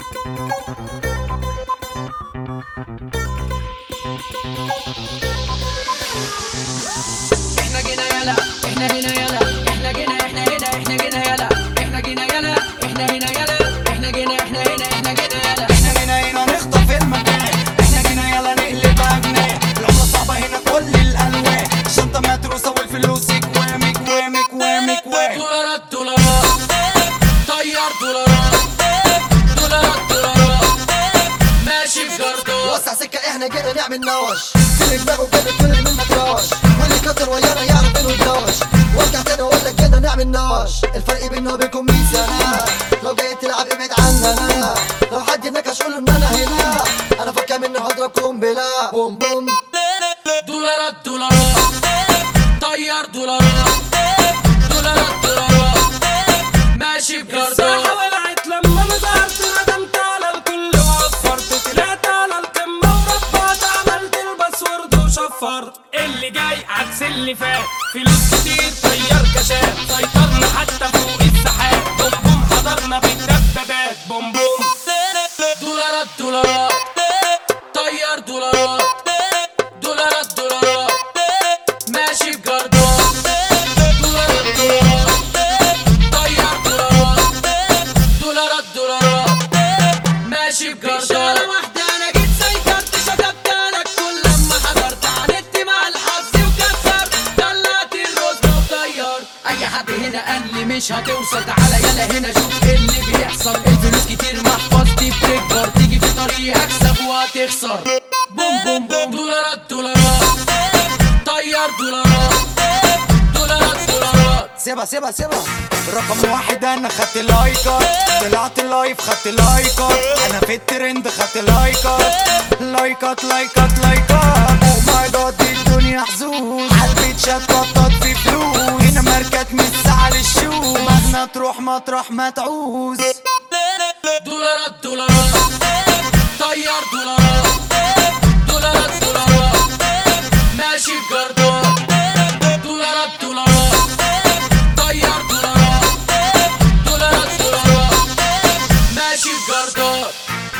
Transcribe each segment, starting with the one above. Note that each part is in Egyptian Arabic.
احنا جينا يلا احنا هنا يلا احنا جينا احنا هنا احنا جينا يلا احنا جينا يلا احنا هنا يلا احنا جينا احنا هنا احنا جينا يلا احنا جينا هنا نخطف المكان احنا جينا يلا نقلب اجنان العملة صعبة هنا كل الالوان الشنطة متروسة والفلوس كوامي كوامي كوامي كوامي دولارات دولارات طيار دولارات دولارات دولارات ماشي بجردات وسع سكة احنا جينا نعمل نوش كل دماغه كده كل اللي منك راش واللي كتر ويانا يعرف انه يدوش وارجع تاني اقول لك جينا نعمل نوش الفرق بيننا وبينكم 100 سنة لو جاي تلعب ابعد عننا لو حد نكش قول ان انا هنا انا فكر مني هضربكم بلا بوم بوم دولارات دولارات طيار دولارات دولارات دولارات ماشي بجردات الساحة ولعت لما نزعت ندمت على الكل وعفرت طلعت على القمة وربعت عملت الباسورد وشفرت اللي جاي عكس اللي فات فلوس كتير طيار كشاف سيطرنا حتى فوق السحاب بوم بوم حضرنا بالدبابات بوم بوم دولارات دولارات طيار دولارات دولارات دولارات ماشي بجردات دولارات دولارات طيار دولارات دولارات دولارات ماشي بجردات إشارة واحدة أنا جيت سيطرت شطبت أنا كل لما حضرت عاندت مع الحظ وكسرت طلعت الرز وطيار أي حد هنا قال لي مش هتوصل تعالى يلا هنا شوف إيه اللي بيحصل الفلوس كتير محفظتي بتكبر تيجي في طريق أكسب وهتخسر بوم بوم بوم دولارات دولارات طيار دولارات دولارات دولارات سيبها سيبها سيبها رقم واحد انا خدت لايكات طلعت لايف خدت لايكات انا في الترند خدت لايكات لايكات لايكات لايكات او ماي جاد دي الدنيا حظوظ قلبي اتشططت في فلوس هنا ماركات مش ساعة للشوز مهما تروح مطرح ما تعوز دولارات دولارات طيار دولارات دولارات دولارات ماشي بجردات دولارات دولارات طيار دولارات دولارات دولارات ماشي بجردات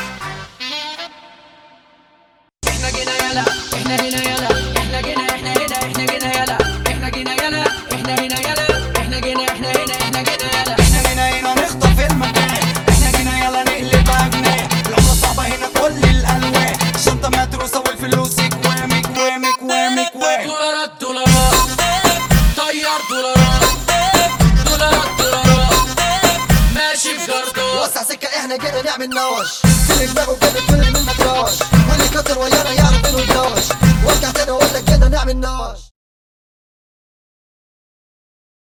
احنا جينا يلا احنا هنا يلا احنا جينا احنا هنا احنا جينا يلا احنا جينا يلا احنا هنا يلا احنا جينا احنا هنا احنا جينا يلا احنا جينا هنا نخطف المكان احنا جينا يلا نقلب اجنان العملة صعبة هنا كل الالوان الشنطة متروسة والفلوس كوامي كوامي كوامي كوامي دولارات دولارات طيار دولارات دولارات دولارات ماشي بجردات وسع سكة احنا جينا نعمل نوش كل دماغه كده كل اللي منك راش واللي كتر ويانا يعرف انه يدوش وارجع تاني اقول لك جينا نعمل نوش